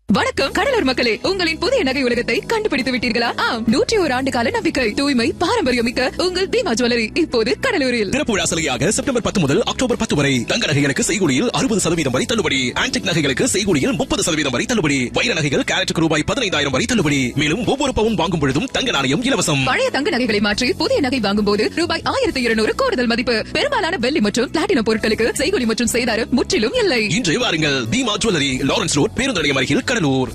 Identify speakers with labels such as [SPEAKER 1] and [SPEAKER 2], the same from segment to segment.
[SPEAKER 1] வணக்கம் கடலூர் மக்களே உங்களின் புதிய நகை உலகத்தை கண்டுபிடித்து விட்டீர்களா ஆம் நூற்றி ஒரு ஆண்டு கால நம்பிக்கை தூய்மை பாரம்பரியம் மிக்க உங்கள் தீமா ஜுவல்லரி இப்போது கடலூரில்
[SPEAKER 2] திறப்புழா சலுகையாக செப்டம்பர் பத்து முதல் அக்டோபர் பத்து வரை தங்க நகைகளுக்கு செய்கூலியில் அறுபது சதவீதம் வரை தள்ளுபடி ஆன்டிக் நகைகளுக்கு செய்கூலியில் முப்பது சதவீதம் வரை தள்ளுபடி வைர நகைகள் கேரட்டுக்கு ரூபாய் பதினைந்தாயிரம் வரை தள்ளுபடி மேலும் ஒவ்வொரு பவுன் வாங்கும் பொழுதும் தங்க நாணயம் இலவசம்
[SPEAKER 1] பழைய தங்க நகைகளை மாற்றி புதிய நகை வாங்கும் போது ரூபாய் ஆயிரத்தி இருநூறு கூடுதல் மதிப்பு பெரும்பாலான வெள்ளி மற்றும் பிளாட்டினம் பொருட்களுக்கு செய்கூலி மற்றும் செய்தாரம் முற்றிலும் இல்லை
[SPEAKER 2] இன்று வாருங்கள் தீமா ஜுவல்லரி லாரன்ஸ் ரோட் பேருந்து நிலையம் அருகில் கடலூர்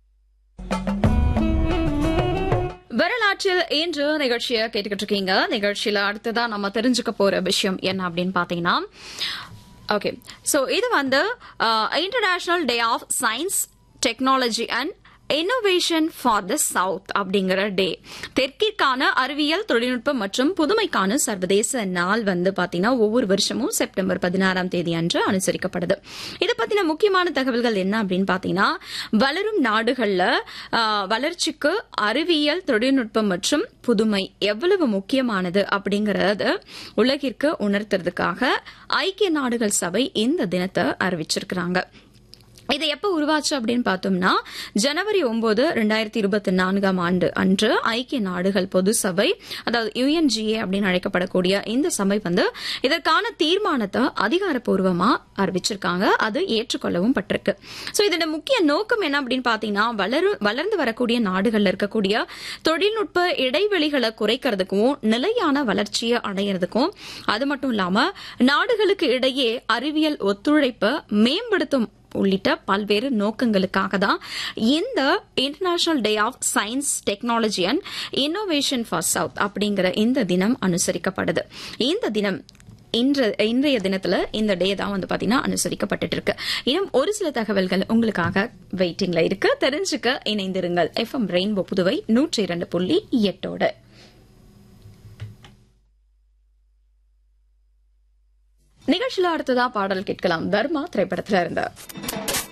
[SPEAKER 3] வரலாற்றில் இன்று நிகழ்ச்சியை கேட்டுக்கிட்டு இருக்கீங்க நிகழ்ச்சியில அடுத்ததா நம்ம தெரிஞ்சுக்க போற விஷயம் என்ன அப்படின்னு பாத்தீங்கன்னா ஓகே சோ இது வந்து international day of science technology and innovation for the south அப்படிங்கிற டே தெற்கிற்கான அறிவியல் தொழில்நுட்பம் மற்றும் புதுமைக்கான சர்வதேச நாள் வந்து பாத்தீங்கன்னா ஒவ்வொரு வருஷமும் செப்டம்பர் பதினாறாம் தேதி அன்று அனுசரிக்கப்படுது இதை பத்தின முக்கியமான தகவல்கள் என்ன அப்படின்னு பாத்தீங்கன்னா வளரும் நாடுகள்ல ஆ, வளர்ச்சிக்கு அறிவியல் தொழில்நுட்பம் மற்றும் புதுமை எவ்வளவு முக்கியமானது அப்படிங்கறத உலகிற்கு உணர்த்துறதுக்காக ஐக்கிய நாடுகள் சபை இந்த தினத்தை அறிவிச்சிருக்கிறாங்க இது எப்ப உருவாச்சு அப்படின்னு பார்த்தோம்னா ஜனவரி ஒன்பது ரெண்டாயிரத்தி இருபத்தி நான்காம் ஆண்டு அன்று ஐக்கிய நாடுகள் பொது சபை அதாவது யுஎன்ஜிஏ அப்படின்னு அழைக்கப்படக்கூடிய இந்த சபை வந்து இதற்கான தீர்மானத்தை அதிகாரப்பூர்வமா அறிவிச்சிருக்காங்க அது ஏற்றுக்கொள்ளவும் பட்டிருக்கு சோ இதோட முக்கிய நோக்கம் என்ன அப்படின்னு பாத்தீங்கன்னா வளரு வளர்ந்து வரக்கூடிய நாடுகள்ல இருக்கக்கூடிய தொழில்நுட்ப இடைவெளிகளை குறைக்கிறதுக்கும் நிலையான வளர்ச்சியை அடையிறதுக்கும் அது மட்டும் இல்லாம நாடுகளுக்கு இடையே அறிவியல் ஒத்துழைப்பை மேம்படுத்தும் உள்ளிட்ட பல்வேறு நோக்கங்களுக்காக தான் இந்த international day of science technology and innovation for south அப்படிங்கிற இந்த தினம் அனுசரிக்கப்படுது இந்த தினம் இன்ற இன்றைய தினத்துல இந்த டே தான் வந்து பாத்தீங்கன்னா அனுசரிக்கப்பட்டுட்டு இருக்கு இன்னும் ஒரு சில தகவல்கள் உங்களுக்காக வெயிட்டிங்ல இருக்கு தெரிஞ்சுக்க இணைந்திருங்கள் எஃப்எம் ரெயின்போ புதுவை நூற்றி இரண்டு புள்ளி எட்டோட நிகழ்ச்சியில அடுத்ததா பாடல் கேட்கலாம் தர்மா திரைப்படத்துல இருந்த